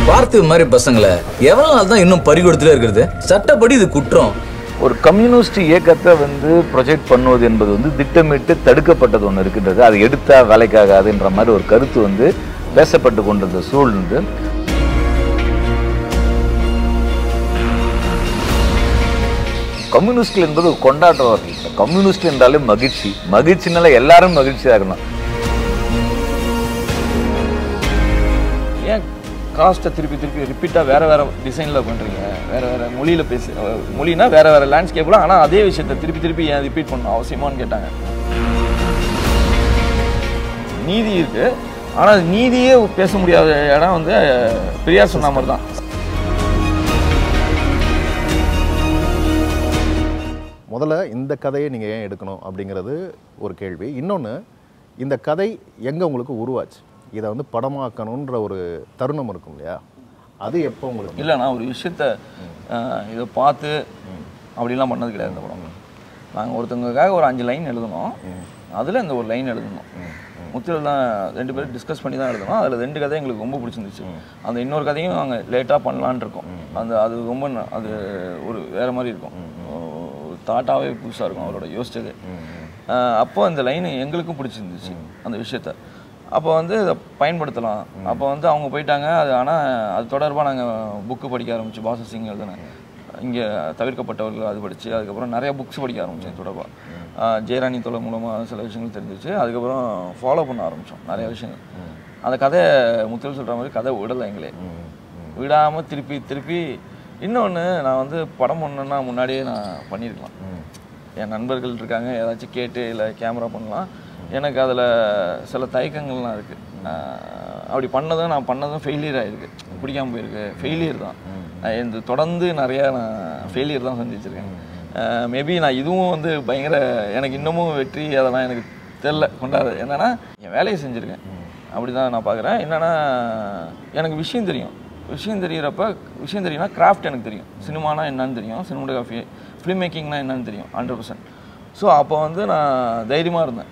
பார்த்து மாதிரி பசங்களை எவ்வளவு நாள் தான் இன்னும் பறி கொடுத்துட்டே இருக்கிறது சட்டப்படி இது குற்றம் ஒரு கம்யூனிஸ்ட் இயக்கத்தை வந்து ப்ரொஜெக்ட் பண்ணுவது என்பது வந்து திட்டமிட்டு தடுக்கப்பட்டது ஒன்று இருக்கின்றது அது எடுத்தா வேலைக்காகாதுன்ற மாதிரி ஒரு கருத்து வந்து பேசப்பட்டு கொண்டிருந்த சூழல் வந்து கம்யூனிஸ்ட்கள் என்பது ஒரு கொண்டாட்டவர்கள் கம்யூனிஸ்ட் என்றாலே மகிழ்ச்சி மகிழ்ச்சினால எல்லாரும் மகிழ்ச்சியாக இருக்கணும் ஏன் காஸ்ட்டை திருப்பி திருப்பி ரிப்பீட்டாக வேறு வேறு டிசைனில் பண்ணுறீங்க வேறு வேறு மொழியில் பேசு அஹ் மொழினா வேறு வேறு லேண்ட்ஸ்கேப்பில் ஆனால் அதே விஷயத்தை திருப்பி திருப்பி ஏன் ரிப்பீட் பண்ணணும் அவசியமான்னு கேட்டாங்க நீதி இருக்கு ஆனால் நீதியே பேச முடியாத இடம் வந்து பெரியார் சொன்ன மாதிரி தான் முதல்ல இந்த கதையை நீங்கள் ஏன் எடுக்கணும் அப்படிங்கிறது ஒரு கேள்வி இன்னொன்று இந்த கதை எங்கே உங்களுக்கு உருவாச்சு இதை வந்து படமாக்கணுன்ற ஒரு தருணம் இருக்கும் இல்லையா அது எப்போ உங்களுக்கு இல்லை நான் ஒரு விஷயத்த அஹ், இதை பார்த்து அப்படிலாம் பண்ணது கிடையாது இந்த படம் நாங்கள் ஒருத்தவங்களுக்காக ஒரு அஞ்சு லைன் எழுதணும் அதில் இந்த ஒரு லைன் எழுதணும் முத்தில் தான் ரெண்டு பேரும் டிஸ்கஸ் பண்ணி தான் எழுதணும் அதில் ரெண்டு கதை எங்களுக்கு ரொம்ப பிடிச்சிருந்துச்சு அந்த இன்னொரு கதையும் நாங்கள் லேட்டாக பண்ணலான்னு இருக்கோம் அந்த அது ரொம்ப ந- அது ஒரு வேறு மாதிரி இருக்கும் ஒரு தாட்டாகவே புதுசாக இருக்கும் அவரோட யோசிச்சது அஹ், அப்போ அந்த லைன் எங்களுக்கும் பிடிச்சிருந்துச்சு அந்த விஷயத்த அப்போ வந்து இதை பயன்படுத்தலாம் அப்போ வந்து அவங்க போயிட்டாங்க அது ஆனால் அது தொடர்பாக நாங்கள் புக்கு படிக்க ஆரம்பிச்சு பாச சிங் எழுதினேன் இங்கே தவிர்க்கப்பட்டவர்கள் அது படித்து அதுக்கப்புறம் நிறைய புக்ஸ் படிக்க ஆரம்பித்தேன் தொடர்பாக ஜெயராணி தொலை மூலமாக சில விஷயங்கள் தெரிஞ்சிச்சு அதுக்கப்புறம் ஃபாலோ பண்ண ஆரம்பித்தோம் நிறைய விஷயங்கள் அந்த கதை முத்தல் சொல்கிற மாதிரி கதை விடலை எங்களே விடாமல் திருப்பி திருப்பி இன்னொன்று நான் வந்து படம் பண்ணணுன்னா முன்னாடியே நான் பண்ணியிருக்கலாம் என் நண்பர்கள் இருக்காங்க ஏதாச்சும் கேட்டு இல்லை கேமரா பண்ணலாம் எனக்கு அதில் சில தயக்கங்கள்லாம் இருக்குது அப்படி பண்ணதும் நான் பண்ணதும் ஃபெயிலியர் ஆகிருக்கு பிடிக்காம போயிருக்கு ஃபெயிலியர் தான் நான் இந்த தொடர்ந்து நிறையா நான் ஃபெயிலியர் தான் சந்திச்சிருக்கேன் மேபி நான் இதுவும் வந்து பயங்கர எனக்கு இன்னமும் வெற்றி அதெல்லாம் எனக்கு தெரில கொண்டாடு என்னன்னா என் வேலையை செஞ்சுருக்கேன் அப்படி தான் நான் பார்க்குறேன் என்னன்னா எனக்கு விஷயம் தெரியும் விஷயம் தெரிகிறப்ப விஷயம் தெரியும்னா கிராஃப்ட் எனக்கு தெரியும் சினிமானா என்னன்னு தெரியும் சினிமாட்டோகிராஃபி ஃபிலிம் மேக்கிங்னா என்னன்னு தெரியும் ஹண்ட்ரட் பர்சன்ட் ஸோ அப்போ வந்து நான் தைரியமாக இருந்தேன்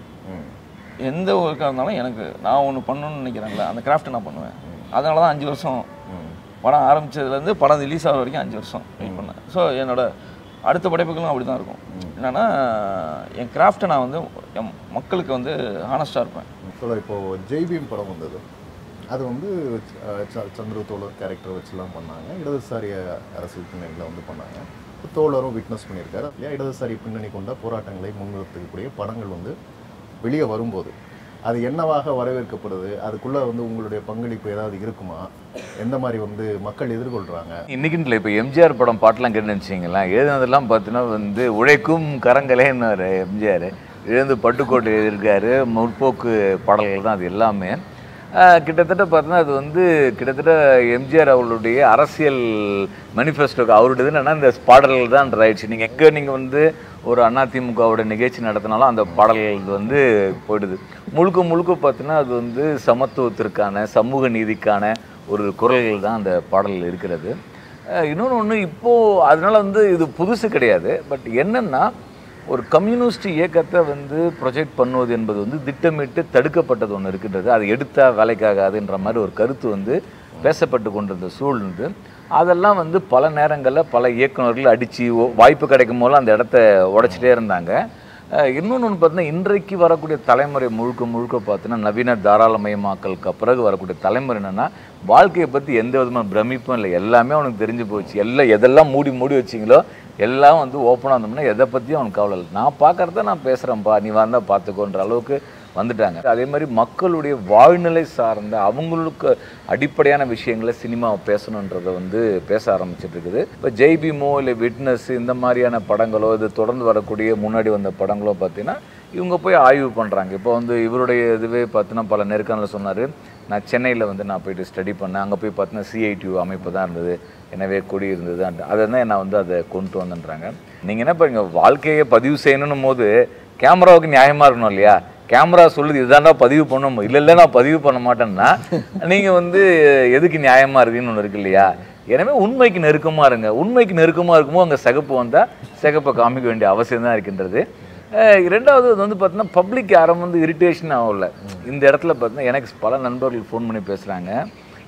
எந்த ஒர்க்காக இருந்தாலும் எனக்கு நான் ஒன்று பண்ணணும்னு நினைக்கிறேன்ல அந்த கிராஃப்ட்டை நான் பண்ணுவேன் அதனால தான் அஞ்சு வருஷம் படம் ஆரம்பிச்சதுலேருந்து படம் ரிலீஸ் ஆகிற வரைக்கும் அஞ்சு வருஷம் வெயிட் பண்ணேன் ஸோ என்னோட அடுத்த படைப்புகளும் அப்படி தான் இருக்கும் என்னென்னா என் கிராஃப்ட்டை நான் வந்து என் மக்களுக்கு வந்து ஹானஸ்ட்டாக இருப்பேன் சொல்ல இப்போ ஜெய்பீம் படம் வந்தது அது வந்து அஹ், ச- சந்திர தோழர் கேரக்டர் வச்சுலாம் பண்ணாங்க இடதுசாரி அரசியல் பின்னணியில் வந்து பண்ணாங்க இப்போ தோழரும் விட்னஸ் பண்ணியிருக்காரு இல்லையா இடதுசாரி பின்னணி கொண்ட போராட்டங்களை முன்னிறுத்தக்கூடிய படங்கள் வந்து வெளியே வரும்போது அது என்னவாக வரவேற்கப்படுது அதுக்குள்ளே வந்து உங்களுடைய பங்களிப்பு ஏதாவது இருக்குமா எந்த மாதிரி வந்து மக்கள் எதிர்கொள்கிறாங்க இன்னைக்குன்னு இப்போ எம்ஜிஆர் படம் பாட்டெலாம் கேட்டு வச்சிங்களேன் எழுதுனதெல்லாம் பார்த்தீங்கன்னா வந்து உழைக்கும் கரங்களேன்னு எம்ஜிஆர் எழுந்து பட்டுக்கோட்டை எழுதியிருக்காரு முற்போக்கு பாடல்கள் தான் அது எல்லாமே ஆஹ் கிட்டத்தட்ட பார்த்தீங்கன்னா அது வந்து கிட்டத்தட்ட எம்ஜிஆர் அவர்களுடைய அரசியல் மேனிஃபெஸ்டோக்கு அவருடைய என்னன்னா இந்த பாடல்கள் தான் ஆயிடுச்சு நீங்கள் எங்கே நீங்கள் வந்து ஒரு அதிமுகவோட நிகழ்ச்சி நடத்தினாலும் அந்த பாடல்கள் வந்து போயிடுது முழுக்க முழுக்க பார்த்தீங்கன்னா அது வந்து சமத்துவத்திற்கான சமூக நீதிக்கான ஒரு குரல்கள் தான் அந்த பாடல் இருக்கிறது அஹ் இன்னொன்று ஒன்று இப்போது அதனால வந்து இது புதுசு கிடையாது பட் என்னன்னா ஒரு கம்யூனிஸ்ட் இயக்கத்தை வந்து ப்ரொஜெக்ட் பண்ணுவது என்பது வந்து திட்டமிட்டு தடுக்கப்பட்டது ஒன்று இருக்கின்றது அது எடுத்தா வேலைக்காகாதுன்ற மாதிரி ஒரு கருத்து வந்து பேசப்பட்டு கொண்டிருந்த சூழல் வந்து அதெல்லாம் வந்து பல நேரங்களில் பல இயக்குனர்கள் அடித்து வாய்ப்பு கிடைக்கும் போது அந்த இடத்த உடைச்சிட்டே இருந்தாங்க அஹ் இன்னொன்று ஒன்று பார்த்தீங்கன்னா இன்றைக்கு வரக்கூடிய தலைமுறை முழுக்க முழுக்க பார்த்தீங்கன்னா நவீன தாராளமயமாக்கலுக்கு பிறகு வரக்கூடிய தலைமுறை என்னன்னா வாழ்க்கையை பற்றி எந்த விதமான பிரமிப்பும் இல்லை எல்லாமே அவனுக்கு தெரிஞ்சு போச்சு எல்லாம் எதெல்லாம் மூடி மூடி வச்சிங்களோ எல்லாம் வந்து ஓப்பனாக இருந்தோம்னா எதை பற்றியும் அவனுக்கு கவலை இல்லை நான் பார்க்குறத நான் பேசுகிறேன்ப்பா நீ வந்தால் பார்த்துக்கோன்ற அளவுக்கு வந்துட்டாங்க அதே மாதிரி மக்களுடைய வாழ்நிலை சார்ந்த அவங்களுக்கு அடிப்படையான விஷயங்களை சினிமா பேசணுன்றதை வந்து பேச ஆரம்பிச்சிட்டு இருக்குது இப்போ ஜெய்பீமோ இல்லை விட்னஸ் இந்த மாதிரியான படங்களோ இது தொடர்ந்து வரக்கூடிய முன்னாடி வந்த படங்களோ பார்த்தீங்கன்னா இவங்க போய் ஆய்வு பண்ணுறாங்க இப்போ வந்து இவருடைய இதுவே பார்த்தீங்கன்னா பல நேர்காணலில் சொன்னார் நான் சென்னையில் வந்து நான் போயிட்டு ஸ்டடி பண்ணேன் அங்கே போய் பார்த்தீங்கன்னா சிஐடியூ அமைப்பு தான் இருந்தது எனவே கொடி இருந்தது அதை தான் நான் வந்து அதை கொண்டு வந்தேன்றாங்க நீங்கள் என்ன பண்ணுங்க வாழ்க்கையை பதிவு செய்யணும் போது கேமராவுக்கு நியாயமாக இருக்கணும் இல்லையா கேமரா சொல்லுது இதுதான்டா பதிவு பண்ணணும் இல்லை இல்லை நான் பதிவு பண்ண மாட்டேன்னா நீங்கள் வந்து எதுக்கு நியாயமாக இருக்குன்னு ஒன்று இருக்கு இல்லையா எனவே உண்மைக்கு நெருக்கமாக இருங்க உண்மைக்கு நெருக்கமாக இருக்கும்போது அங்கே சிகப்பு வந்தால் சிகப்பை காமிக்க வேண்டிய அவசியம் தான் இருக்கின்றது அஹ் இரண்டாவது அது வந்து பார்த்தீங்கன்னா பப்ளிக் யாரும் வந்து இரிட்டேஷன் ஆகல இந்த இடத்துல பார்த்தீங்கன்னா எனக்கு பல நண்பர்கள் ஃபோன் பண்ணி பேசுகிறாங்க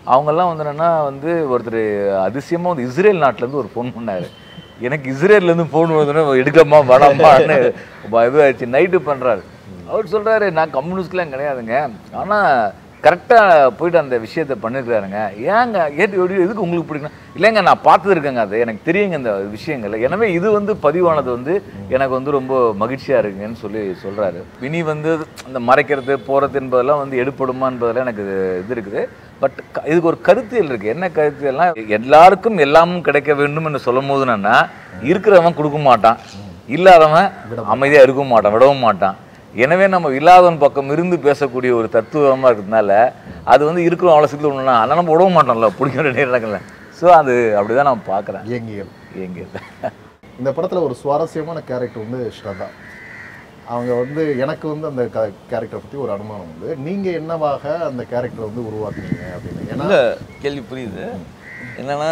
அவங்கெல்லாம் வந்து என்னன்னா வந்து ஒருத்தர் அதிசயமாக வந்து இஸ்ரேல் நாட்டிலேருந்து ஒரு ஃபோன் பண்ணார் எனக்கு இஸ்ரேல்லேருந்து ஃபோன் வருதுன்னா எடுக்கமா வேணாமான்னு இதுவாகிடுச்சு நைட்டு பண்ணுறாரு அவர் சொல்கிறாரு நான் கம்யூனிஸ்ட்லாம் கிடையாதுங்க ஆனால் கரெக்டாக போயிட்டு அந்த விஷயத்தை பண்ணிருக்காருங்க ஏங்க ஏற்று எப்படி எதுக்கு உங்களுக்கு பிடிக்கணும் இல்லைங்க நான் பார்த்துட்டு இருக்கேங்க அது எனக்கு தெரியுங்க இந்த விஷயங்கள் எனவே இது வந்து பதிவானது வந்து எனக்கு வந்து ரொம்ப மகிழ்ச்சியாக இருக்குங்கன்னு சொல்லி சொல்கிறாரு இனி வந்து அந்த மறைக்கிறது போகிறது என்பதெல்லாம் வந்து எடுப்படுமா என்பதெல்லாம் எனக்கு இது இது இருக்குது பட் இதுக்கு ஒரு கருத்தியல் இருக்குது என்ன கருத்தியல்னா எல்லாருக்கும் எல்லாமும் கிடைக்க வேண்டும் என்று சொல்லும் போது என்னன்னா இருக்கிறவன் கொடுக்க மாட்டான் இல்லாதவன் அமைதியாக இருக்க மாட்டான் விடவும் மாட்டான் எனவே நம்ம இல்லாதவன் பக்கம் இருந்து பேசக்கூடிய ஒரு தத்துவமாக இருக்கிறதுனால அது வந்து இருக்கிற அவசியத்தில் ஒன்றுனா அதனால் நம்ம விடவும் மாட்டோம்ல பிடிக்க வேண்டிய நடக்கல ஸோ அது அப்படிதான் நான் பார்க்குறேன் இயங்கியல் எங்கே இந்த படத்துல ஒரு சுவாரஸ்யமான கேரக்டர் வந்து ஸ்ரதா அவங்க வந்து எனக்கு வந்து அந்த கேரக்டரை பத்தி ஒரு அனுமானம் உண்டு நீங்க என்னவாக அந்த கேரக்டரை வந்து உருவாக்குனீங்க அப்படின்னு ஏன்னா இல்லை கேள்வி புரியுது என்னன்னா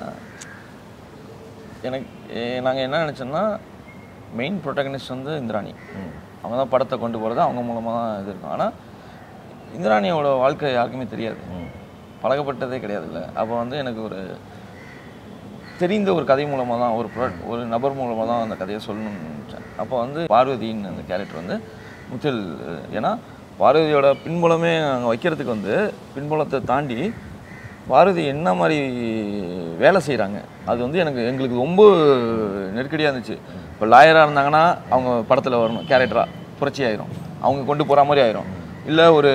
எனக்கு நாங்கள் என்ன நினச்சோம்னா மெயின் ப்ரொட்டகனிஸ்ட் வந்து இந்திராணி அவங்க தான் படத்தை கொண்டு போகிறது அவங்க மூலமாக தான் இது இருக்கும் ஆனால் இந்திராணியோட வாழ்க்கை யாருக்குமே தெரியாது பழகப்பட்டதே கிடையாதுல்ல அப்போ வந்து எனக்கு ஒரு தெரிந்த ஒரு கதை மூலமாக தான் ஒரு pro- ஒரு நபர் மூலமாக தான் அந்த கதையை சொல்லணும்னு நினச்சேன் அப்போ வந்து பார்வதின்னு அந்த கேரக்டர் வந்து முச்சல் ஏன்னா பார்வதியோட பின்புலமே நாங்கள் வைக்கிறதுக்கு வந்து பின்புலத்தை தாண்டி பார்வதி என்ன மாதிரி வேலை செய்கிறாங்க அது வந்து எனக்கு எங்களுக்கு ரொம்ப நெருக்கடியாக இருந்துச்சு இப்போ லாயராக இருந்தாங்கன்னா அவங்க படத்தில் வரணும் கேரக்டராக புரட்சி ஆயிரும் அவங்க கொண்டு போகிற மாதிரி ஆயிரும் இல்லை ஒரு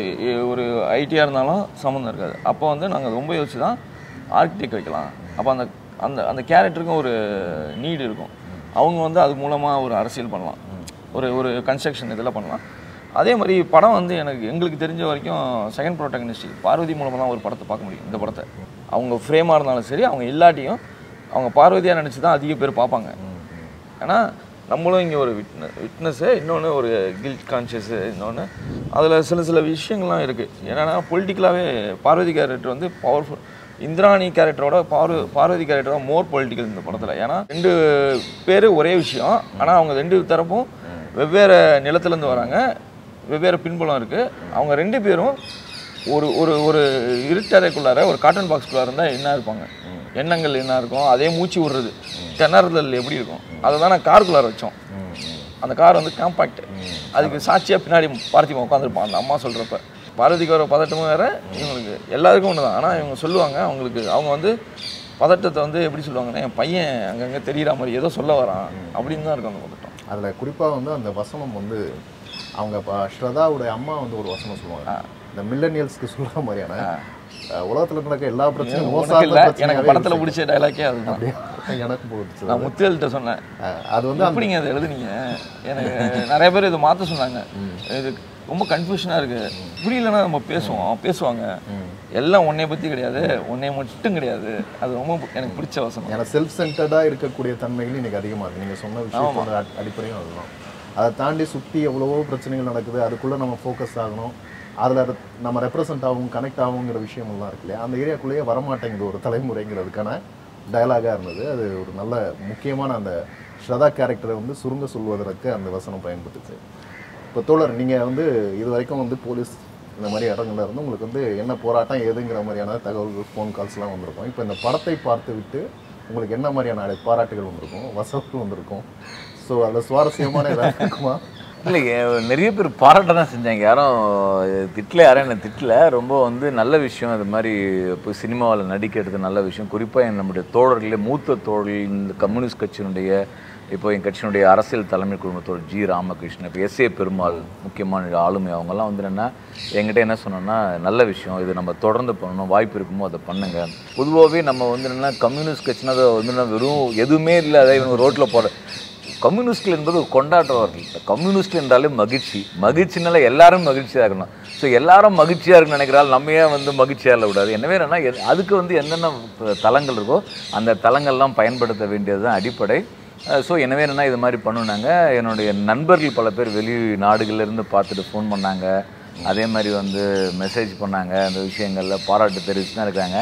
ஒரு ஐடியாக இருந்தாலும் சம்மந்தம் இருக்காது அப்போ வந்து நாங்கள் ரொம்ப யோசிச்சு தான் ஆர்கிடெக்ட் வைக்கலாம் அப்போ அந்த அந்த அந்த கேரக்டருக்கும் ஒரு நீடு இருக்கும் அவங்க வந்து அது மூலமாக ஒரு அரசியல் பண்ணலாம் ஒரு ஒரு கன்ஸ்ட்ரக்ஷன் இதெல்லாம் பண்ணலாம் அதே மாதிரி படம் வந்து எனக்கு எங்களுக்கு தெரிஞ்ச வரைக்கும் செகண்ட் ப்ரோட்டகனிஸ்ட் பார்வதி மூலமாக தான் ஒரு படத்தை பார்க்க முடியும் இந்த படத்தை அவங்க ஃப்ரேமாக இருந்தாலும் சரி அவங்க இல்லாட்டியும் அவங்க பார்வதியாக நினச்சி தான் அதிக பேர் பார்ப்பாங்க ஏன்னா நம்மளும் இங்கே ஒரு விட்ன விட்னஸ்ஸு இன்னொன்று ஒரு கில்ட் கான்ஷியஸு இன்னொன்று அதில் சில சில விஷயங்கள்லாம் இருக்குது என்னென்னா பொலிட்டிக்கலாகவே பார்வதி கேரக்டர் வந்து பவர்ஃபுல் இந்திராணி கேரக்டரோட பார்வ பார்வதி கேரக்டரோட மோர் பொலிட்டிக்கல் இந்த படத்தில் ஏன்னா ரெண்டு பேர் ஒரே விஷயம் ஆனால் அவங்க ரெண்டு தரப்பும் வெவ்வேறு நிலத்துலேருந்து வராங்க வெவ்வேறு பின்புலம் இருக்குது அவங்க ரெண்டு பேரும் ஒரு ஒரு ஒரு இருட்டறைக்குள்ளார ஒரு காட்டன் பாக்ஸ்குள்ளார இருந்தால் என்ன இருப்பாங்க எண்ணங்கள் என்ன இருக்கும் அதே மூச்சு விடுறது திணறுதல் எப்படி இருக்கும் அதை தான் நான் காருக்குள்ளார வச்சோம் அந்த கார் வந்து காம்பாக்ட் அதுக்கு சாட்சியாக பின்னாடி பார்த்திபன் உட்காந்துருப்பான் அந்த அம்மா சொல்கிறப்ப பாரதிக்கு வர பதட்டமும் வேற இவங்களுக்கு எல்லாருக்கும் ஒன்று தான் ஆனால் இவங்க சொல்லுவாங்க அவங்களுக்கு அவங்க வந்து பதட்டத்தை வந்து எப்படி சொல்லுவாங்கன்னா என் பையன் அங்கங்கே தெரியிற மாதிரி ஏதோ சொல்ல வரான் அப்படின்னு தான் இருக்கும் அந்த பதட்டம் அதுல குறிப்பா வந்து அந்த வசனம் வந்து அவங்க ப- ஸ்ரதாவுடைய அம்மா வந்து ஒரு வசனம் சொல்லுவாங்க இந்த மில்லனியல்ஸ்க்கு சொல்ற மாதிரியான அஹ், உலகத்துல நடக்க எல்லா பிரச்சனையும் உனக்கு மோசார்ந்த இல்லை எனக்கு பிரச்சனையாவே படத்தில் இருக்கு. பிடிச்ச டைலாக்கே அதுதான் அப்படியே எனக்கு போட்டுச்சு நான் முத்துவேல்கிட்ட சொன்னேன் அஹ், அது வந்து அந்த எப்படிங்க அதை எழுதுனீங்க எனக்கு நிறைய பேர் இதை மாற்ற சொன்னாங்க இது ரொம்ப கன்ஃபியூஷனாக இருக்கு புரியலன்னா நம்ம பேசுவோம் பேசுவாங்க எல்லாம் உன்னைய பற்றி கிடையாது உன்னைய மட்டும் கிடையாது அது ரொம்ப எனக்கு பிடிச்ச வசனம் ஏன்னா செல்ஃப் சென்டர்டா இருக்கக்கூடிய தன்மைகள் இன்னைக்கு அதிகமா இருக்கு நீங்க சொன்ன விஷயத்தோட அடி- அடிப்படையும் அதுதான் அதை தாண்டி சுத்தி எவ்வளவோ பிரச்சனைகள் நடக்குது அதுக்குள்ள நம்ம ஃபோக்கஸ் ஆகணும் அதுல அது நம்ம ரெப்ரசன்ட் ஆகும் கனெக்ட் ஆகுங்கிற விஷயமெல்லாம் இருக்கு இல்லையா அந்த ஏரியாக்குள்ளேயே வரமாட்டேங்குது ஒரு தலைமுறைங்கிறதுக்கான டயலாகா இருந்தது அது ஒரு நல்ல முக்கியமான அந்த ஸ்ரதா கேரக்டரை வந்து சுருங்க சொல்வதற்கு அந்த வசனம் பயன்பட்டுச்சு இப்போ தோழர் நீங்க வந்து இது வரைக்கும் வந்து போலீஸ் இந்த மாதிரி இடங்கள்ல இருந்து உங்களுக்கு வந்து என்ன போராட்டம் ஏதுங்கிற மாதிரியான தகவல்கள் ஃபோன் கால்ஸ்லாம் வந்திருக்கும் இப்போ இந்த படத்தை பார்த்து விட்டு உங்களுக்கு என்ன மாதிரியான அடை- பாராட்டுகள் வந்திருக்கும் வசவுகள் வந்திருக்கும் ஸோ அதில் சுவாரஸ்யமான ஏதாவது இருக்குமா இல்லை நிறைய பேர் பாராட்ட தான் செஞ்சாங்க யாரும் திட்டல யாரும் என்ன திட்டல ரொம்ப வந்து நல்ல விஷயம் இது மாதிரி இப்போ சினிமாவில் நடிக்கிறது நல்ல விஷயம் குறிப்பாக நம்முடைய தோழர்களே மூத்த தோழர்கள் இந்த கம்யூனிஸ்ட் கட்சியினுடைய இப்போ என் கட்சியினுடைய அரசியல் தலைமை குழுமத்தோட ஜி ராமகிருஷ்ணன் இப்போ எஸ் ஏ பெருமாள் முக்கியமான ஆளுமை அவங்கெல்லாம் வந்து என்னென்னா என்கிட்ட என்ன சொன்னோன்னா நல்ல விஷயம் இது நம்ம தொடர்ந்து பண்ணணும் வாய்ப்பு இருக்குமோ அதை பண்ணுங்க பொதுவாகவே நம்ம வந்து என்னென்னா கம்யூனிஸ்ட் கட்சினா அது வந்து என்ன வெறும் எதுவுமே இல்லை அதை இவங்க ரோட்டில் போகிற கம்யூனிஸ்ட்கள் என்பது ஒரு கொண்டாட்டவர்கள் கம்யூனிஸ்ட் என்றாலே மகிழ்ச்சி மகிழ்ச்சினால எல்லாரும் மகிழ்ச்சியாக இருக்கணும் ஸோ எல்லாரும் மகிழ்ச்சியாக இருக்குன்னு நினைக்கிறாள் நம்ம ஏன் வந்து மகிழ்ச்சியாக இல்லை விடாது எனவே என்னன்னா எது- அதுக்கு வந்து என்னென்ன தலங்கள் இருக்கோ அந்த தலங்கள்லாம் பயன்படுத்த வேண்டியது தான் அடிப்படை ஸோ எனவே என்னென்னா இது மாதிரி பண்ணுனாங்க என்னுடைய நண்பர்கள் பல பேர் வெளி நாடுகள்ல இருந்து பார்த்துட்டு ஃபோன் பண்ணாங்க அதே மாதிரி வந்து மெசேஜ் பண்ணாங்க அந்த விஷயங்களில் பாராட்டு தெரிவித்து தான் இருக்காங்க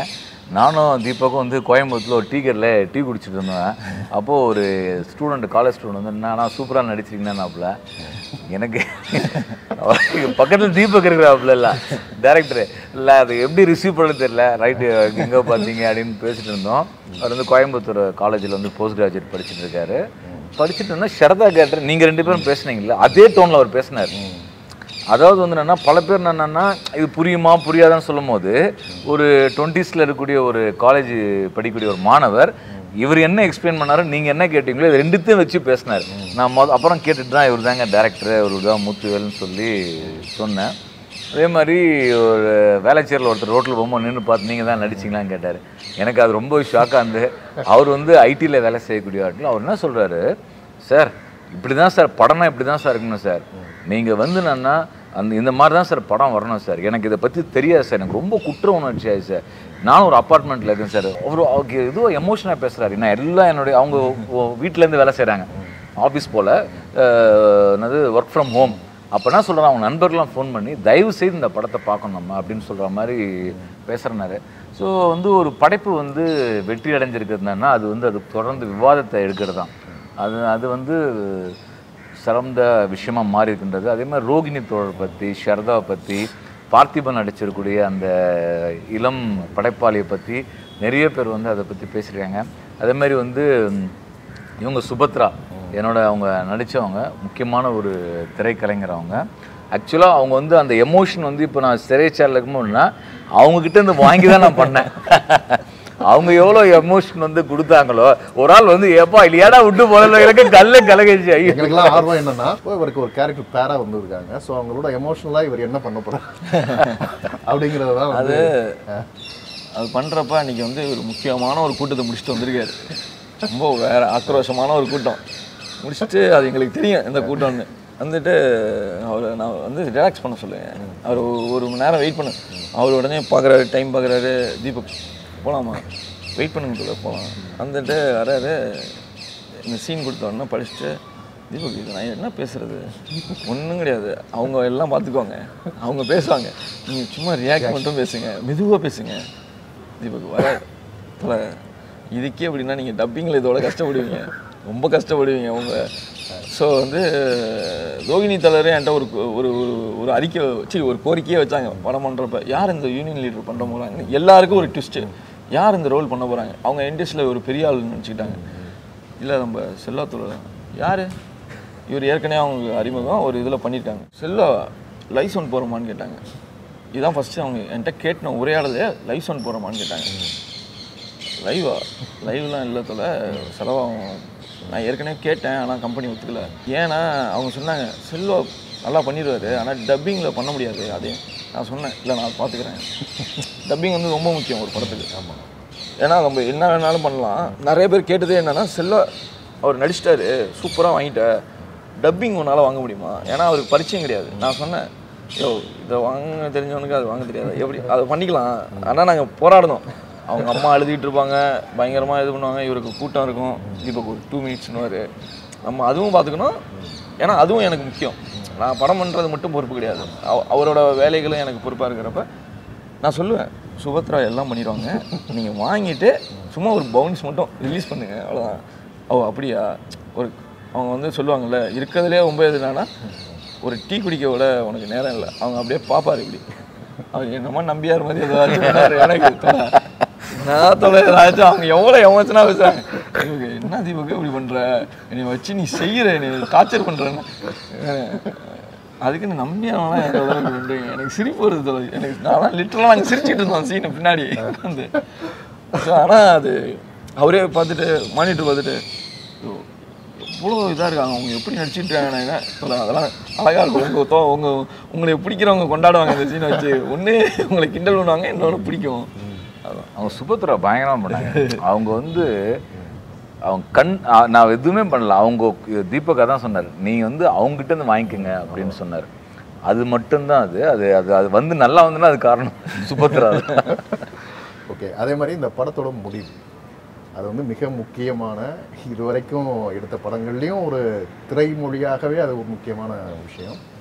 நானும் தீபக்கும் வந்து கோயம்புத்தூர்ல ஒரு டீ கடையில் டீ குடிச்சிட்டு இருந்தேன் அப்போது ஒரு ஸ்டூடெண்ட் காலேஜ் ஸ்டூடெண்ட் வந்து என்ன நான் சூப்பராக நடிச்சிருக்கேன்னாப்புல எனக்கு பக்கத்தில் தீபக் இருக்கிறாப்புல இல்லை டேரக்டர் இல்லை அது எப்படி ரிசீவ் பண்ண தெரியல ரைட்டு எங்கே பார்த்தீங்க அப்படின்னு பேசிட்டு இருந்தோம் அவர் வந்து கோயம்புத்தூர் காலேஜில் வந்து போஸ்ட் கிராஜுவேட் படிச்சுட்டு இருக்காரு படிச்சுட்டு இருந்தா சரதா கேட்டர் நீங்கள் ரெண்டு பேரும் பேசுனீங்கல்ல அதே டோனில் அவர் பேசினார் அதாவது வந்து என்னன்னா பல பேர் என்னன்னா இது புரியுமா புரியாதான்னு சொல்லும் போது ஒரு டுவெண்ட்டீஸில் இருக்கக்கூடிய ஒரு காலேஜ் படிக்கக்கூடிய ஒரு மாணவர் இவர் என்ன எக்ஸ்பிளைன் பண்ணாரு நீங்கள் என்ன கேட்டீங்களோ இது ரெண்டுத்தையும் வச்சு பேசினார் நான் மொத அப்புறம் கேட்டுட்டு தான் இவர் தாங்க டேரக்டர் இவர் தான் மூத்துவேல்னு சொல்லி சொன்னேன் அதே மாதிரி ஒரு வேலைச்சேரில் ஒருத்தர் ரோட்டில் போகும்போது நின்று பார்த்து நீங்கள் தான் நடிச்சிங்களான்னு கேட்டார் எனக்கு அது ரொம்ப ஷாக்காக இருந்து அவர் வந்து ஐடியில் வேலை செய்யக்கூடிய ஆட்கள் அவர் என்ன சொல்கிறாரு சார் இப்படி தான் சார் படம்னா இப்படி தான் சார் இருக்கணும் சார் நீங்கள் வந்து என்னன்னா அந்த இந்த மாதிரி தான் சார் படம் வரணும் சார் எனக்கு இதை பற்றி தெரியாது சார் எனக்கு ரொம்ப குற்ற உணர்ச்சி ஆகுது சார் நானும் ஒரு அப்பார்ட்மெண்ட்டில் இருக்கேன் சார் ஒரு அவருக்கு ஏதோ எமோஷனாக பேசுகிறாரு நான் எல்லாம் என்னுடைய அவங்க வீட்டிலேருந்து வேலை செய்கிறாங்க ஆஃபீஸ் போல் என்னது ஒர்க் ஃப்ரம் ஹோம் அப்போ என்ன சொல்கிறான் அவங்க நண்பர்கள்லாம் ஃபோன் பண்ணி தயவு செய்து இந்த படத்தை பார்க்கணும் நம்ம அப்படின்னு சொல்கிற மாதிரி பேசுகிறனாரு ஸோ வந்து ஒரு படைப்பு வந்து வெற்றி அடைஞ்சிருக்கிறதுனா அது வந்து அது தொடர்ந்து விவாதத்தை எடுக்கிறது தான் அது அது வந்து சிறந்த விஷயமா மாறி இருக்கின்றது அதே மாதிரி ரோகிணி தோழர் பற்றி ஷரதாவை பற்றி பார்த்திபன் நடிச்சிருக்கக்கூடிய அந்த இளம் படைப்பாளியை பற்றி நிறைய பேர் வந்து அதை பற்றி பேசியிருக்காங்க அதே மாதிரி வந்து ம், இவங்க சுபத்ரா என்னோட அவங்க நடித்தவங்க முக்கியமான ஒரு திரைக்கலைஞர் அவங்க ஆக்சுவலாக அவங்க வந்து அந்த எமோஷன் வந்து இப்போ நான் சிறைச்சாலையில் இருக்கும்போதுனா அவங்கக்கிட்ட இருந்து வாங்கி தான் நான் பண்ணேன் அவங்க எவ்வளோ எமோஷன் வந்து கொடுத்தாங்களோ ஒரு ஆள் வந்து ஏப்பா இல்லையாடா விட்டு போகல எனக்கு கல்ல கலகச்சு ஐயோ எங்களுக்கெல்லாம் ஆர்வம் என்னன்னா இப்போ இவருக்கு ஒரு கேரக்டர் பேரா வந்திருக்காங்க ஸோ அவங்களோட எமோஷனலா இவர் என்ன பண்ண போறாரு அப்படிங்கிறது தான் அது வந்து அது பண்ணுறப்ப அன்றைக்கி வந்து ஒரு முக்கியமான ஒரு கூட்டத்தை முடிச்சுட்டு வந்திருக்காரு ரொம்ப வேற ஆக்ரோஷமான ஒரு கூட்டம் முடிச்சுட்டு அது எங்களுக்கு தெரியும் இந்த கூட்டம்னு வந்துட்டு அவர் நான் வந்து ரிலாக்ஸ் பண்ண சொல்லுவேன் அவர் ஒரு- ஒரு மணி நேரம் வெயிட் பண்ணு அவர் உடனே பார்க்குறாரு டைம் பார்க்குறாரு தீபக் போகலாமா வெயிட் பண்ணுங்க சொல்ல போகலாம் வந்துட்டு வராரு இந்த சீன் கொடுத்த உடனே படிச்சுட்டு தீபக் இது நான் என்ன பேசுறது ஒன்றும் கிடையாது அவங்க எல்லாம் பார்த்துக்குவாங்க அவங்க பேசுவாங்க நீங்கள் சும்மா ரியாக்ட் மட்டும் பேசுங்க மெதுவாக பேசுங்க தீபக் வர தலை இதுக்கே அப்படின்னா நீங்கள் டப்பிங்கில் இதோட கஷ்டப்படுவீங்க ரொம்ப கஷ்டப்படுவீங்க அவங்க ஸோ வந்து ரோகிணி தலைவரே என்கிட்ட ஒரு கு- ஒரு ஒரு- ஒரு அறிக்கை வச்சு ஒரு கோரிக்கையே வச்சாங்க படம் பண்ணுறப்ப யார் இந்த யூனியன் லீடர் பண்ண போகிறாங்க எல்லாருக்கும் ஒரு ட்விஸ்ட்டு யார் இந்த ரோல் பண்ண போகிறாங்க அவங்க இண்டஸ்ட்ரியில் ஒரு பெரிய ஆள் நினச்சிக்கிட்டாங்க இல்லை நம்ம செல்லாத்தோட யார் இவர் ஏற்கனவே அவங்க அறிமுகம் ஒரு இதில் பண்ணியிருக்காங்க செல்லா லைசன் போகிறோமான்னு கேட்டாங்க இதுதான் ஃபஸ்ட்டு அவங்க என்கிட்ட கேட்டின உரையாடலே லைசன் போகிறோமான்னு கேட்டாங்க லைவா லைவ்லாம் இல்லை தொல செலவாகும் நான் ஏற்கனவே கேட்டேன் ஆனால் கம்பெனி ஒத்துக்கல ஏன்னா அவங்க சொன்னாங்க செல்வா நல்லா பண்ணிடுவாரு ஆனால் டப்பிங்கில் பண்ண முடியாது அதே நான் சொன்னேன் இல்லை நான் பார்த்துக்கிறேன் டப்பிங் வந்து ரொம்ப முக்கியம் ஒரு படத்துக்கு ஆமாம் ஏன்னா நம்ம என்ன வேணாலும் பண்ணலாம் நிறைய பேர் கேட்டதே என்னன்னா செல்வா அவர் நடிச்சிட்டாரு சூப்பராக வாங்கிட்ட டப்பிங் உன்னால் வாங்க முடியுமா ஏன்னா அவருக்கு பரிச்சயம் கிடையாது நான் சொன்னேன் யோ இதை வாங்க தெரிஞ்சவனுக்கு அது வாங்க தெரியாது எப்படி அதை பண்ணிக்கலாம் ஆனால் நாங்கள் போராடணும் அவங்க அம்மா அழுதுகிட்டு இருப்பாங்க பயங்கரமாக இது பண்ணுவாங்க இவருக்கு கூட்டம் இருக்கும் இப்போ ஒரு டூ மினிட்ஸ்னுவார் நம்ம அதுவும் பார்த்துக்கணும் ஏன்னா அதுவும் எனக்கு முக்கியம் நான் படம் பண்ணுறது மட்டும் பொறுப்பு கிடையாது அவ- அவரோட வேலைகளும் எனக்கு பொறுப்பாக இருக்கிறப்ப நான் சொல்லுவேன் சுபத்ரா எல்லாம் பண்ணிடுவாங்க நீங்கள் வாங்கிட்டு சும்மா ஒரு பவுன்ஸ் மட்டும் ரிலீஸ் பண்ணுங்க அவ்வளோதான் ஓ அப்படியா ஒரு அவங்க வந்து சொல்லுவாங்கல்ல இருக்கிறதுலே ரொம்ப எதுனா ஒரு டீ குடிக்க விட உனக்கு நேரம் இல்லை அவங்க அப்படியே பார்ப்பாரு இப்படி அவர் என்னமோ நம்பியார் மாதிரி ஏதாச்சும் பண்ணாரு எனக்கு தோணா. நான் தொலை ஏதாச்சும் அவங்க எவ்வளோ எமோஷனாக பேசுறாங்க இவங்க என்ன தீபக்கு இப்படி பண்ணுற என்னை வச்சு நீ செய்கிற நீ டார்ச்சர் பண்ணுறேன்னு அதுக்கு நம்பியாரெல்லாம் எந்த அளவுக்கு பண்ணுறீங்க எனக்கு சிரிப்பு வருது தோலை எனக்கு நான் லிட்டரலாக நாங்கள் சிரிச்சிட்டு இருந்தோம் சீனை பின்னாடி வந்து ஆனால் அது அவரே பார்த்துட்டு மானிட்டர் பார்த்துட்டு "ஐயோ, எவ்வளோ இதாக இருக்காங்க அவங்க எப்படி நடிச்சிட்டு இருக்காங்க சொல்ல அதெல்லாம் அழகாக இருக்கும் உங்கள் தோ உங்கள் உங்களை பிடிக்கிறவங்க கொண்டாடுவாங்க இந்த சீனை வச்சு ஒன்று உங்களை கிண்டல் பண்ணுவாங்க இன்னொன்று பிடிக்கும் அதான் அவங்க சுபத்ரா பயங்கரமாக பண்ணாங்க அவங்க வந்து அவங்க கண் ஆ, நான் எதுவுமே பண்ணல அவங்க தீபக் தான் சொன்னார் நீங்கள் வந்து அவங்ககிட்ட இருந்து வாங்கிக்கோங்க அப்படின்னு சொன்னார் அது மட்டும்தான் அது அது அது அது வந்து நல்லா வந்துன்னா அது காரணம் சுபத்ரா தான். ஓகே அதே மாதிரி இந்த படத்தோட முடிவு அது வந்து மிக முக்கியமான இதுவரைக்கும் எடுத்த படங்கள்லேயும் ஒரு திரைமொழியாகவே அது ஒரு முக்கியமான விஷயம்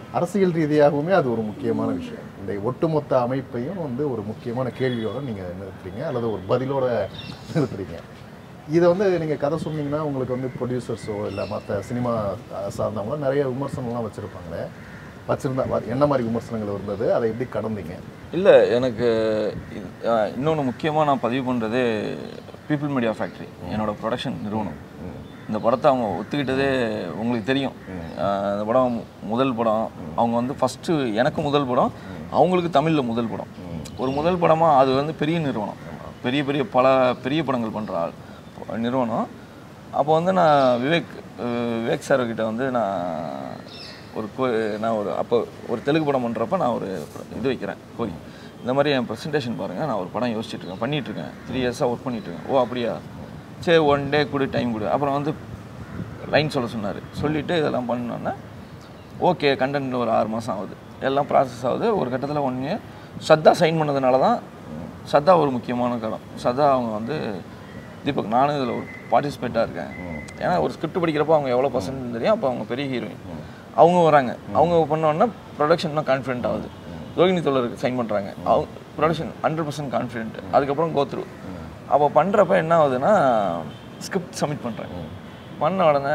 அரசியல் ரீதியாகவுமே அது ஒரு முக்கியமான விஷயம் இந்த ஒட்டுமொத்த அமைப்பையும் வந்து ஒரு முக்கியமான கேள்வியோட நீங்கள் நிறுத்துறீங்க அல்லது ஒரு பதிலோட நிறுத்துறீங்க இதை வந்து நீங்கள் கதை சொன்னீங்கன்னா உங்களுக்கு வந்து ப்ரொடியூசர்ஸோ இல்லை மற்ற சினிமா அஹ், சார்ந்தவங்களோ நிறைய விமர்சனம்லாம் வச்சுருப்பாங்களே வச்சுருந்தா என்ன மாதிரி விமர்சனங்கள் இருந்தது அதை எப்படி கடந்தீங்க இல்லை எனக்கு இன்னொன்று முக்கியமாக நான் பதிவு பண்ணுறதே பீப்புள் மீடியா ஃபேக்ட்ரி என்னோட ப்ரொடக்ஷன் நிறுவனம் இந்த படத்தை அவங்க ஒத்துக்கிட்டதே உங்களுக்கு தெரியும் அஹ் இந்த படம் முதல் படம் அவங்க வந்து ஃபஸ்ட்டு எனக்கு முதல் படம் அவங்களுக்கு தமிழில் முதல் படம் ஒரு முதல் படமாக அது வந்து பெரிய நிறுவனம் பெரிய பெரிய பல பெரிய படங்கள் பண்ணுற ஆள் நிறுவனம் அப்போ வந்து நான் விவேக் அஹ் விவேக் சார் கிட்ட வந்து நான் ஒரு கோ நான் ஒரு அப்போ ஒரு தெலுங்கு படம் பண்ணுறப்ப நான் ஒரு இது வைக்கிறேன் கோயில் இந்த மாதிரி என் ப்ரெசன்டேஷன் பாருங்கள் நான் ஒரு படம் யோசிச்சுட்டு இருக்கேன் பண்ணிட்டு இருக்கேன் த்ரீ இயர்ஸாக ஒர்க் பண்ணிட்டு இருக்கேன் ஓ அப்படியா சரி ஒன் டே கொடு டைம் கொடு அப்புறம் வந்து லைன் சொல்ல சொன்னார் சொல்லிவிட்டு இதெல்லாம் பண்ணோன்னே ஓகே கண்டென்ட் ஒரு ஆறு மாதம் ஆகுது எல்லாம் ப்ராசஸ் ஆகுது ஒரு கட்டத்தில் ஒன் இயர் சத்தா சைன் பண்ணதுனால தான் சத்தா ஒரு முக்கியமான காலம் சத்தா அவங்க வந்து தீபக் நானும் இதில் ஒரு பார்ட்டிசிபேட்டாக இருக்கேன் ஏன்னா ஒரு ஸ்கிரிப்ட் படிக்கிறப்போ அவங்க எவ்வளோ பர்சன்ட் தெரியும் அப்போ அவங்க பெரிய ஹீரோயின் அவங்க வராங்க அவங்க பண்ணோன்னா ப்ரொடக்ஷன் தான் கான்ஃபிடென்ட் ஆகுது ரோகிணி தோழருக்கு சைன் பண்ணுறாங்க அவங்க ப்ரொடக்ஷன் ஹண்ட்ரட் பர்சன்ட் கான்ஃபிடென்ட் அதுக்கப்புறம் கோத்ரூ அப்போ பண்ணுறப்ப என்ன ஆகுதுன்னா ஸ்கிரிப்ட் சப்மிட் பண்ணுறேன் பண்ண உடனே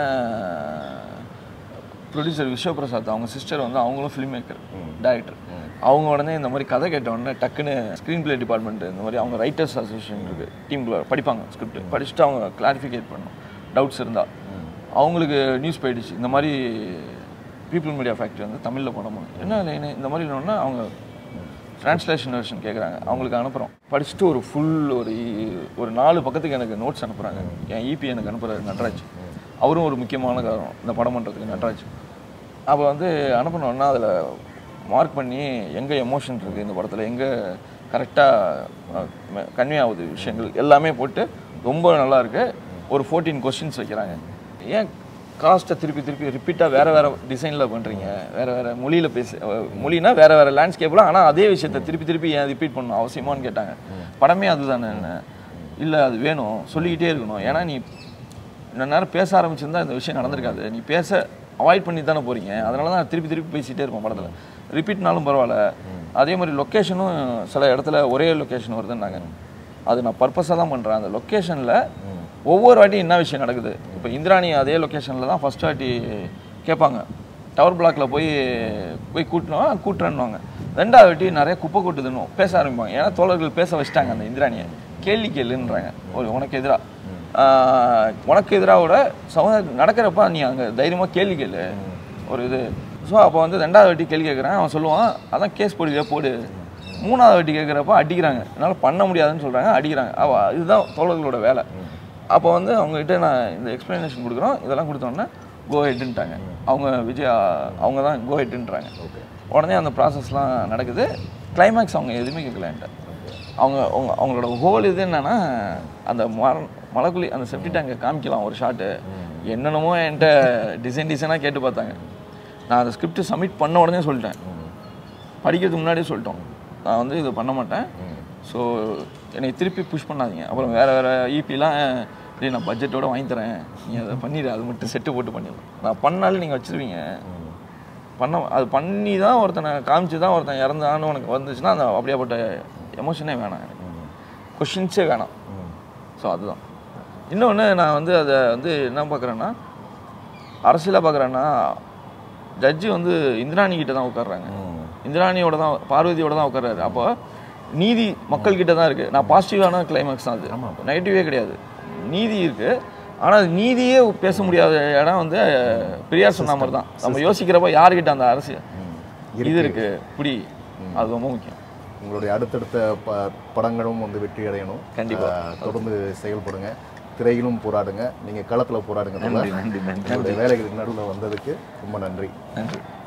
ப்ரொடியூசர் விஸ்வபிரசாத் அவங்க சிஸ்டர் வந்து அவங்களும் ஃபிலிம் மேக்கர் டைரக்டர் அவங்க உடனே இந்த மாதிரி கதை கேட்ட உடனே டக்குன்னு ஸ்க்ரீன் பிளே டிபார்ட்மெண்ட் இந்த மாதிரி அவங்க ரைட்டர்ஸ் அசோசியேஷன் இருக்குது டீம்குள்ள படிப்பாங்க ஸ்கிரிப்ட் படிச்சுட்டு அவங்க கிளாரிஃபிகேட் பண்ணணும் டவுட்ஸ் இருந்தால் அவங்களுக்கு நியூஸ் போயிடுச்சு இந்த மாதிரி பீப்புள் மீடியா ஃபேக்ட்ரி வந்து தமிழில் பண்ணணும் என்ன லைனு இந்த மாதிரி இல்லைன்னா அவங்க ட்ரான்ஸ்லேஷன் வெர்ஷன் கேட்குறாங்க அவங்களுக்கு அனுப்புகிறோம் படிச்சுட்டு ஒரு ஃபுல் ஒரு இ- ஒரு நாலு பக்கத்துக்கு எனக்கு நோட்ஸ் அனுப்புகிறாங்க என் இபி எனக்கு அனுப்புகிறாரு நட்ராஜ் அவரும் ஒரு முக்கியமான காரணம் இந்த படம் பண்ணுறதுக்கு நட்ராஜ் அப்போ வந்து அனுப்பினோன்னா அதில் மார்க் பண்ணி எங்கே எமோஷன் இருக்குது இந்த படத்தில் எங்கே கரெக்டாக கன்வே ஆகுது விஷயங்கள் எல்லாமே போட்டு ரொம்ப நல்லா இருக்கு ஒரு ஃபோர்டீன் கொஸ்டின்ஸ் வைக்கிறாங்க ஏன் காஸ்ட்டை திருப்பி திருப்பி ரிப்பீட்டாக வேறு வேறு டிசைனில் பண்ணுறீங்க வேறு வேறு மொழியில் பேச அஹ் மொழினா வேறு வேறு லேண்ட்ஸ்கேப்பில் ஆனால் அதே விஷயத்தை திருப்பி திருப்பி ஏன் ரிப்பீட் பண்ணணும் அவசியமான்னு கேட்டாங்க படமே அதுதானே இல்லை அது வேணும் சொல்லிக்கிட்டே இருக்கணும் ஏன்னா நீ இன்னும் நேரம் பேச ஆரம்பிச்சிருந்தா இந்த விஷயம் நடந்திருக்காது நீ பேச அவாய்ட் பண்ணி தானே போகிறீங்க அதனால தான் திருப்பி திருப்பி பேசிகிட்டே இருப்போம் படத்தில் ரிப்பீட்னாலும் பரவாயில்ல அதே மாதிரி லொக்கேஷனும் சில இடத்துல ஒரே லொக்கேஷன் வருதுன்னாங்க அது நான் பர்பஸாக தான் பண்ணுறேன் அந்த லொக்கேஷனில் ஒவ்வொரு வாட்டி என்ன விஷயம் நடக்குது இப்போ இந்திராணி அதே லொக்கேஷனில் தான் ஃபஸ்ட் வாட்டி கேட்பாங்க டவர் பிளாக்ல போய் போய் கூட்டினோம் கூட்டுறேன்னுவாங்க ரெண்டாவது வாட்டி நிறைய குப்பை கொட்டுதுன்னு பேச ஆரம்பிப்பாங்க ஏன்னா தோழர்கள் பேச வச்சுட்டாங்க அந்த இந்திராணியை கேள்வி கேளுன்றாங்க ஒரு உனக்கு எதிராக ஆஹ் உனக்கு எதிராவோட சமுதாயம் நடக்கிறப்ப நீ அங்கே தைரியமாக கேள்வி கேளு ஒரு இது ஸோ அப்போ வந்து ரெண்டாவது வாட்டி கேள்வி கேட்குறேன் அவன் சொல்லுவான் அதான் கேஸ் போடுவியா போடு மூணாவது வாட்டி கேட்குறப்ப அடிக்கிறாங்க என்னால் பண்ண முடியாதுன்னு சொல்கிறாங்க அடிக்கிறாங்க அவ இதுதான் தோழர்களோட வேலை அப்போ வந்து அவங்ககிட்ட நான் இந்த எக்ஸ்ப்ளனேஷன் கொடுக்குறோம் இதெல்லாம் கொடுத்தோன்னே கோ ஹெட்டுன்ட்டாங்க அவங்க விஜய் அவங்க தான் கோ ஹெட்டுன்றாங்க உடனே அந்த ப்ராசஸ்லாம் நடக்குது கிளைமேக்ஸ் அவங்க எதுவுமே கேட்கல என்கிட்ட அவங்க அவங்க அவங்களோட ஹோல் இது என்னன்னா அந்த மர மலைக்குழி அந்த செப்டி டேங்கை காமிக்கலாம் ஒரு ஷாட்டு என்னென்னமோ என்கிட்ட டிசைன் டிசைனாக கேட்டு பார்த்தாங்க நான் அந்த ஸ்கிரிப்ட் சப்மிட் பண்ண உடனே சொல்லிட்டேன் படிக்கிறதுக்கு முன்னாடியே சொல்லிட்டோம் நான் வந்து இது பண்ண மாட்டேன் ஸோ என்னை திருப்பி புஷ் பண்ணாதீங்க அப்புறம் வேறு வேறு ஈபிலாம் டேய் நான் பட்ஜெட்டோட வாங்கி தரேன் நீ அதை பண்ணிடு அது மட்டும் செட்டு போட்டு பண்ணிடலாம் நான் பண்ணாலும் நீங்கள் வச்சிருவீங்க பண்ண அது பண்ணி தான் ஒருத்தனை காமிச்சு தான் ஒருத்தன் இறந்தான்னு உனக்கு வந்துச்சுன்னா அந்த அப்படியாப்பட்ட எமோஷனே வேணாம் எனக்கு கொஷின்ஸே வேணாம் ஸோ அதுதான் இன்னொன்று நான் வந்து அதை வந்து என்ன பார்க்குறேன்னா அரசியலாக பார்க்குறேன்னா ஜட்ஜி வந்து இந்திராணி கிட்ட தான் உட்கார்றாங்க இந்திராணியோட தான் பார்வதியோட தான் உட்கார்றாரு அப்போ நீதி மக்கள் கிட்ட தான் இருக்குது நான் பாசிட்டிவான கிளைமேக்ஸ் தான் அது நெகட்டிவே கிடையாது நீதி இருக்குது ஆனால் அது நீதியே பேச முடியாத இடம் வந்து பெரியார் சொன்ன மாதிரி தான் நம்ம யோசிக்கிறப்ப யாருக்கிட்ட அந்த அரசியல் இது இருக்கு இப்படி அது ரொம்ப முக்கியம் உங்களுடைய அடுத்தடுத்த ப படங்களும் வந்து வெற்றி அடையணும் கண்டிப்பா. ஆஹ் தொடர்ந்து செயல்படுங்க திரையிலும் போராடுங்க நீங்க களத்துல போராடுங்க நன்றி நன்றி நன்றி உங்களுடைய வேலைகளுக்கு நடுவில் வந்ததுக்கு ரொம்ப நன்றி நன்றி